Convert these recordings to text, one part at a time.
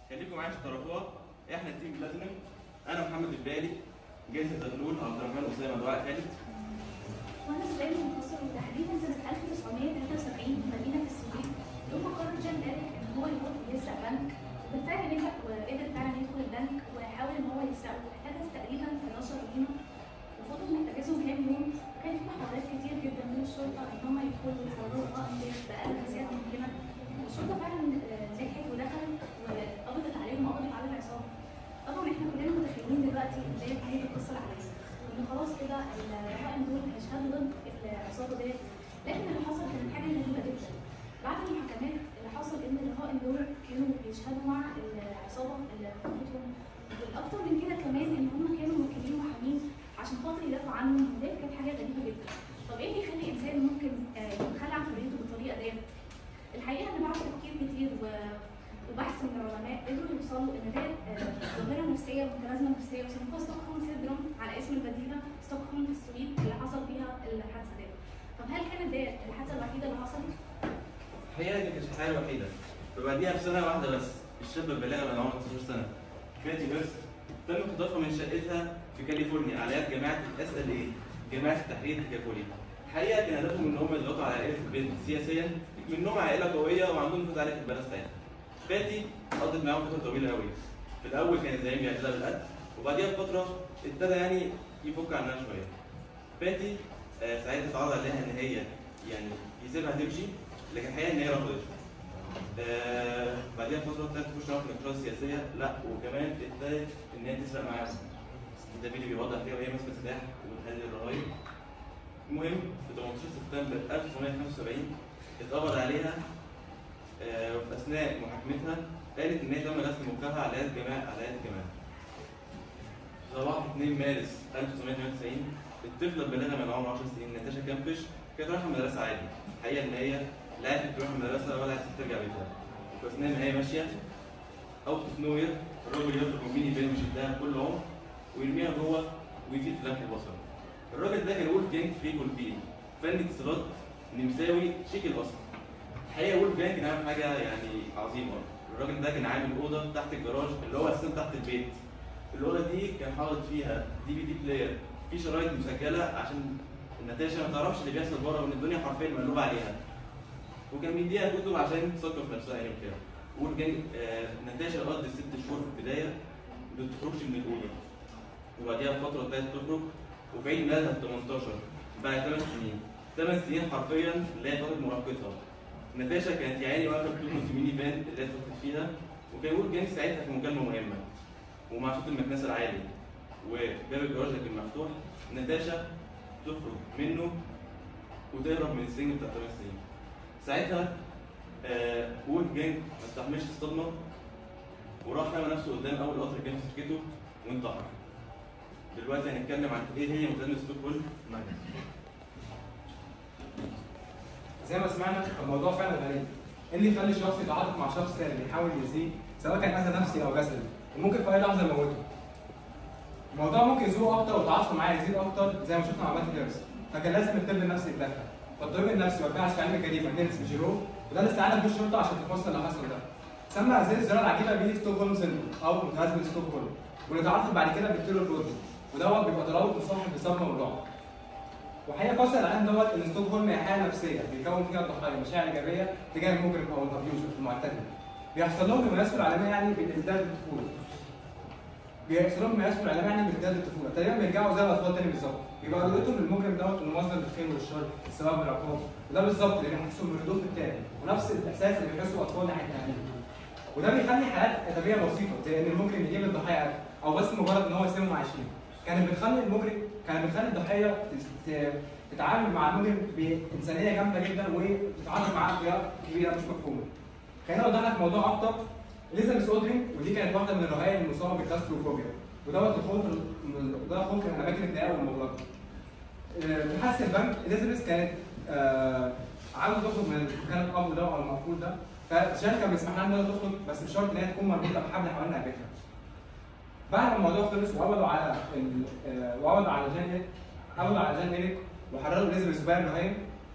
خليكم معايا تعرفوها احنا تيم بلاتينم انا محمد البالي جاسر زغلول عبد الرحمن اسامه دعاء خالد وانا سؤالي منفصل وتحديدا سنه 1973 في مدينه في السويد يوم قرر جان دارك ان هو يروح يسرق بنك بالفعل نجح وقدر فعلا يدخل البنك وحاول ان هو يسرقه احتجز تقريبا 11 قيمه وفضل محتجزهم كام يوم وكان في محاولات كتير جدا من الشرطه ان هم يدخلوا يصوروا القائم ده باقل خسائر ممكنه الشرطه فعلا آه، نجحت ودخلت وقبضت عليهم وقبضت على العصابه طبعا احنا كلنا متخيلين دلوقتي ان ديت هي القصه العاديه ان خلاص كده الرهائن دول هيشهدوا ضد العصابه ديت لكن اللي حصل كانت حاجه غريبه جدا بعد المحاكمات اللي حصل ان الرهائن دول كانوا بيشهدوا مع العصابه اللي قتلتهم والاكتر من كده كمان ان هم كانوا موكلين محامين عشان خاطر يدافعوا عنهم وديت كانت حاجه غريبه جدا طب ايه اللي يخلي انسان ممكن آه، يتخلى عن حريته بالطريقه ديت الحقيقه ان بعد تفكير كتير و وبحث من العلماء قدروا يوصلوا ان ده آه، ظاهره نفسيه متلازمه نفسيه وسموها ستوكهولم سيندروم على اسم المدينه ستوكهولم في السويد اللي حصل فيها الحادثه دي. طب هل كانت ديت الحادثه الوحيده اللي حصلت؟ الحقيقه دي كانت الحاله الوحيده فبعديها بسنه واحده بس الشاب البالغ من عمر 19 سنه كاتي هيرست تم خطافها من شقتها في كاليفورنيا على يد جماعه الاس ال اي جماعه التحرير التكافلي الحقيقه كان هدفهم ان هم يضغطوا على عائله البنت سياسيا منهم عائله قويه وعندهم نفوذ عليها في البلد بتاعتها فاتي قضت معاهم فتره طويله قوي في الاول كان الزعيم بيعتذر بالقتل وبعديها بفتره ابتدى يعني يفك عنها شويه فاتي آه، ساعتها اتعرض عليها ان هي يعني يسيبها تمشي لكن الحقيقه ان هي رفضت آه بعديها بفتره ابتدت تخش معاهم في الانتشارات السياسيه لا وكمان ابتدت ان هي تسرق معاهم ده فيديو بيوضح كده وهي ماسكه سلاح وبتهدد الرهاين المهم في 18 سبتمبر 1975 اتقبض عليها آه، وفي اثناء محاكمتها قالت ان هي تم رسم موقعها على يد جماعه على يد جماعه. صباح 2 مارس 1998 الطفله البالغه من عمر 10 سنين ناتاشا كامبش كانت رايحه المدرسه عادي الحقيقه ان هي لا عرفت تروح المدرسه ولا عرفت ترجع بيتها وفي اثناء ما هي ماشيه اوت اوف نوير الراجل يطلق من ميني فان يشدها بكل عنف ويرميها جوه ويزيد في لمح البصر. الراجل ده كان وولف جانج فريكولتين فن اتصالات نمساوي شيك الاصل. الحقيقه وولف جانج كان عامل حاجه يعني عظيمه الراجل ده كان عامل اوضه تحت الجراج اللي هو اساسا تحت البيت الاوضه دي كان حاطط فيها دي في دي بلاير في شرايط مسجله عشان ناتاشا ما تعرفش اللي بيحصل بره وان الدنيا حرفيا مقلوبه عليها وكان بيديها كتب عشان تثقف نفسها يعني وكده وولف جانج آه ناتاشا قضت ست شهور في البدايه ما بتخرجش من الاوضه وبعديها بفتره ابتدت تخرج وفي عيد ميلادها 18 بعد 8 سنين 8 سنين حرفيا اللي هي فتره مراهقتها ناتاشا كانت يا عيني واقفه بترقص في ميني فان اللي هي اتحطت فيها وكان يقول جاني ساعتها في مكالمه مهمه ومع صوت المكنسه العالي وباب الجراج كان مفتوح ناتاشا تخرج منه وتهرب من السجن بتاع 8 سنين ساعتها آه وولف جانج ما استحملش الصدمه وراح رمى نفسه قدام اول قطر كان في سكته وانتحر دلوقتي هنتكلم عن ايه هي متلازمه ستوكهولم زي ما سمعنا الموضوع فعلا غريب ايه اللي يخلي شخص يتعاطف مع شخص تاني بيحاول يأذيه سواء كان اذى نفسي او جسدي وممكن في اي لحظه يموته الموضوع ممكن يزوق اكتر وتعاطفه معاه يزيد اكتر زي ما شفنا مع مات هيرس فكان لازم الطب النفسي يتدخل فالطبيب النفسي والباحث في علم الجريمه نيلس بيجيرو وده اللي استعان بيه الشرطه عشان تفسر اللي حصل ده سمى هذه الزياره العجيبه بيه ستوكهولم سيندروم او متلازمه ستوكهولم واللي بعد كده بالتيرو الرودي ودوت بيبقى ترابط مصاحب بالصدمه والرعب وحقيقه فصل العالم دوت ان ستوكهولم هي حاله نفسيه بيكون فيها الضحايا مشاعر ايجابيه تجاه المجرم او الابيوزر المعتدل بيحصل لهم بما يسمى العالميه يعني بالازداد الطفوله بيحصل لهم بما يسمى العالميه يعني بالازداد الطفوله تقريبا بيرجعوا زي الاطفال تاني بالظبط بيبقى رؤيتهم للمجرم دوت انه مصدر للخير والشر الثواب والعقاب وده بالظبط اللي بيحسوا بالردود التاني ونفس الاحساس اللي بيحسوا الاطفال ناحيه اهاليهم وده بيخلي حالات ادبيه بسيطه زي ان المجرم يجيب الضحايا أكل او بس مجرد ان هو يسيبهم عايشين كانت بتخلي المجرم كانت بتخلي الضحيه ت- ت- تتعامل مع المجرم بانسانيه جامده جدا وتتعامل معاه بطريقه كبيره مش مفهومه. خلينا نوضح لك موضوع اكتر اليزابيث اودرينج ودي كانت واحده من الرهائن المصابه بالكاستروفوبيا ودوت الخوف ده خوف من الاماكن الضيقه والمغلقه. آه، في حادثه البنك اليزابيث كانت آه، عاوزه تخرج من مكان القبر ده او المقفول ده فجان كان بيسمح لها انها تخرج بس بشرط ان هي تكون مربوطه بحبل حوالين رقبتها. بعد ما الموضوع خلص وقبضوا على ال- آه، وقبضوا على جان إيريك قبضوا على جان إيريك وحرروا اليزابيث وباقي الرهائن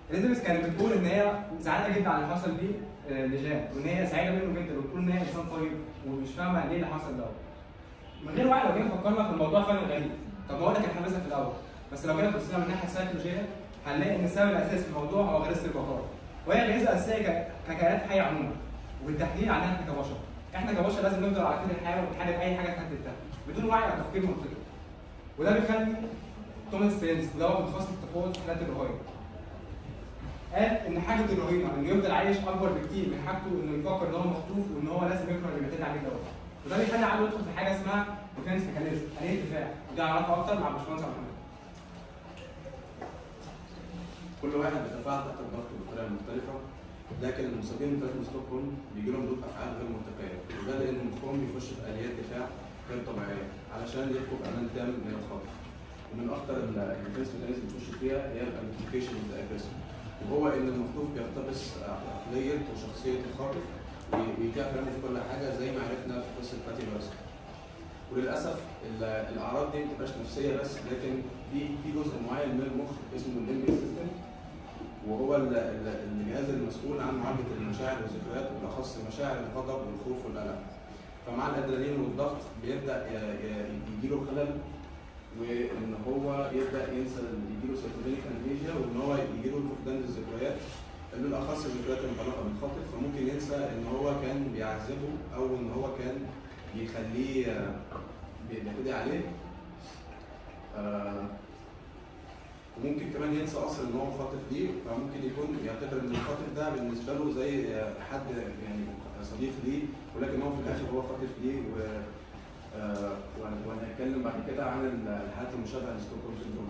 اليزابيث كانت بتقول ان هي زعلانه جدا على اللي حصل ليه آه، لجان وان هي سعيده منه جدا وبتقول ان هي انسان طيب ومش فاهمه ليه اللي حصل ده من غير وعي لو جينا فكرنا في الموضوع فعلا غريب طب ما هو ده كان حماسه في الاول بس لو جينا بصينا من الناحيه السيكولوجيه هنلاقي ان السبب الاساسي في الموضوع هو غريزه البقاء وهي غريزه اساسيه ك- ككائنات حيه عموما وبالتحديد عندنا احنا كبشر احنا كبشر لازم نفضل على كل الحياه ونحارب اي حاجه تهددها بدون وعي او تفكير منطقي وده بيخلي توماس سينز وده هو متخصص التفاوض في حالات الرهاين قال ان حاجه الرهينه انه يفضل عايش اكبر بكتير من حاجته انه يفكر ان هو مخطوف وان هو لازم يكره اللي بيعتدي عليه دوت وده بيخلي عقله يدخل في حاجه اسمها ديفنس ميكانيزم آلية دفاع ودي هنعرفها اكتر مع باشمهندس عبد الحميد كل واحد بيتفاعل تحت الضغط بطريقه مختلفه لكن المصابين بمتلازمه ستوكهولم بيجي لهم ردود افعال غير مرتفعه وده لان مخهم بيخش في اليات دفاع غير طبيعيه علشان يبقوا في امان تام من الخطر ومن اكثر الديفنس ميكانيزم اللي بيخش فيها هي الامبليكيشن اوف ذا وهو ان المخطوف بيقتبس عقليه وشخصيه الخاطف ويديها كلامه في كل حاجه زي ما عرفنا في قصه باتي بارسون وللاسف ال- الاعراض دي ما بتبقاش نفسيه بس لكن في في جزء معين من المخ اسمه الليمبيك سيستم وهو ال- ال- الجهاز المسؤول عن معالجه المشاعر والذكريات وبالاخص مشاعر الغضب والخوف والقلق فمع الادرينالين والضغط بيبدا يجي له خلل وان هو يبدا ينسى يجي له سيكولوجيك انفيجيا وان هو يجي له فقدان للذكريات بالاخص الذكريات المتعلقه بالخاطف فممكن ينسى ان هو كان بيعذبه او ان هو كان بيخليه آه، بيعتدي عليه آه، وممكن كمان ينسى اصلا ان هو خاطف ليه فممكن يكون يعتبر ان الخاطف ده بالنسبه له زي آه، حد يعني صديق ليه ولكن هو في الاخر هو خاطف ليه و آه، وهن- وهنتكلم بعد كده عن الحالات المشابهه لستوكهولم سيندروم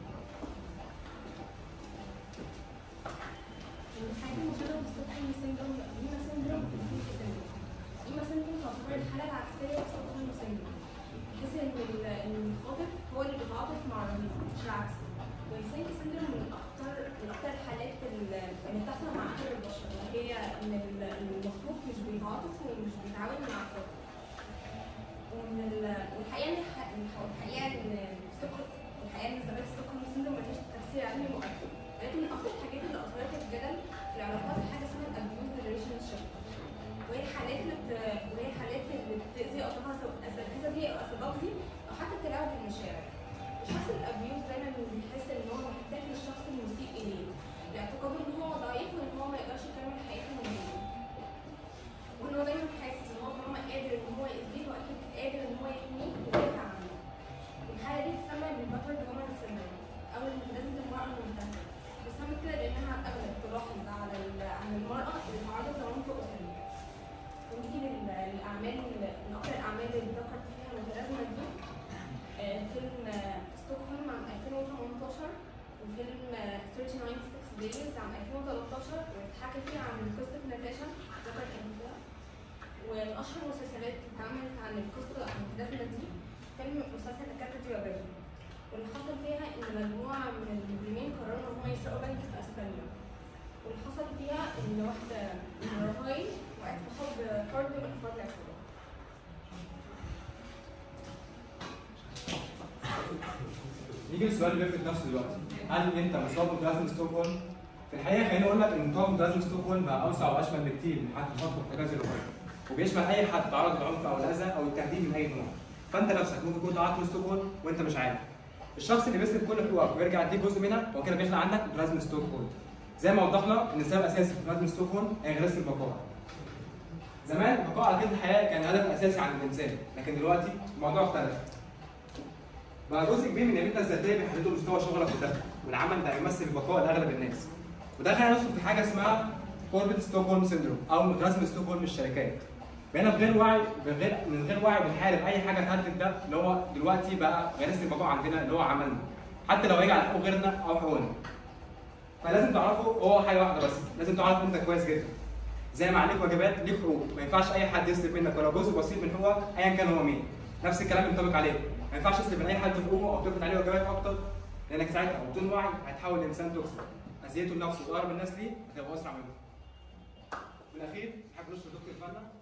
الحاجة المشابهة بستوكهولم سيندروم ليما سيندروم وفيلك سيندروم. ليما سيندروم تعتبر الحالة العكسية لستوكهولم سيندروم. بحيث إن ال- إن الخاطب هو اللي بيتعاطف مع الرهيب مش العكس. والفيلك سيندروم من أكتر من أكتر الحالات ال- اللي بتحصل مع أكثر البشر اللي هي إن ال- المخلوق مش بيتعاطف ومش بيتعاون مع الخاطب. ومن ال- والحقيقة إن الح- الح- الحقيقة إن ستوكهولم الحقيقة إن ثبات ستوكهولم سيندروم ملهاش تفسير علمي مؤكد. لكن من اكتر الحاجات اللي اثرت الجدل في العلاقات حاجه اسمها الابيوز ريليشن شيب وهي الحالات اللي بت... وهي الحالات اللي بتاذي اطرافها سواء اساتذه دي او اساتذه دي او حتى التلاعب بالمشاعر الشخص الابيوز دايما بيحس ان هو محتاج للشخص المسيء اليه لاعتقاده ان هو ضعيف وان هو ما يقدرش يكمل حياته من غيره وان هو دايما حاسس ان هو طالما قادر ان هو يأذيه واكيد قادر ان هو يحميه ويدافع عنه الحاله دي تسمى بالباترد هومر سيندروم او لازم المراه المنتهيه بتسمى كده لانها اغلب تلاحظ على ال- عن المراه اللي تعرضت لعنف اسري ونيجي لل- للاعمال من اكثر الاعمال اللي ذكرت فيها المتلازمه دي آه، فيلم آه، ستوكهولم عام 2018 وفيلم آه، 39 دايز عام 2013 واتحكى فيه عن قصه ناتاشا ذكرت كده ومن اشهر المسلسلات اللي اتعملت عن القصه عن المتلازمه دي فيلم مسلسل الكاتب ياباني واللي حصل فيها ان مجموعه من المجرمين قرروا ان هم يسرقوا بنك في اسبانيا واللي حصل فيها ان واحده من الرهاين وقعت في حب فرد من افراد العصابه نيجي للسؤال اللي بيفرق نفسه دلوقتي هل انت مصاب بمتلازمه ستوكهولم؟ في الحقيقه خليني اقول لك ان مصاب بمتلازمه ستوكهولم بقى اوسع واشمل بكتير من حد خطوه احتجاز الرهاين وبيشمل اي حد تعرض للعنف او الاذى او التهديد من اي نوع فانت نفسك ممكن تكون تعرضت لستوكهولم وانت مش عارف الشخص اللي بيسلب كل حقوقك ويرجع يديك جزء منها هو كده بيخلق عندك متلازمه ستوكهولم زي ما وضحنا ان السبب الاساسي في متلازمه ستوكهولم هي غريزه البقاء زمان البقاء على كل الحياه كان هدف اساسي عند الانسان لكن دلوقتي الموضوع اختلف بقى جزء كبير من قيمتنا الذاتيه بيحددوا مستوى شغلك والدخل والعمل ده يمثل البقاء لاغلب الناس وده خلينا ندخل في حاجه اسمها كوربت ستوكهولم سيندروم او متلازمه ستوكهولم الشركات بقينا بغير وعي بغير من غير وعي بنحارب اي حاجه تهدد ده اللي هو دلوقتي بقى غريزه البقاء عندنا اللي هو عملنا حتى لو هيجي على حقوق غيرنا او حقوقنا فلازم تعرفوا هو حاجه واحده بس لازم تعرف انت كويس جدا زي ما عليك واجبات ليك حقوق ما ينفعش اي حد يسلب منك ولو جزء بسيط من حقوقك ايا كان هو مين نفس الكلام ينطبق عليك ما ينفعش تسلب من اي حد حقوقه او تفرض عليه واجبات اكتر لانك ساعتها بدون وعي هتحول لانسان توكسيك اذيته لنفسه واقرب الناس ليه هتبقى اسرع منه. في الاخير نحب نشكر دكتور فنا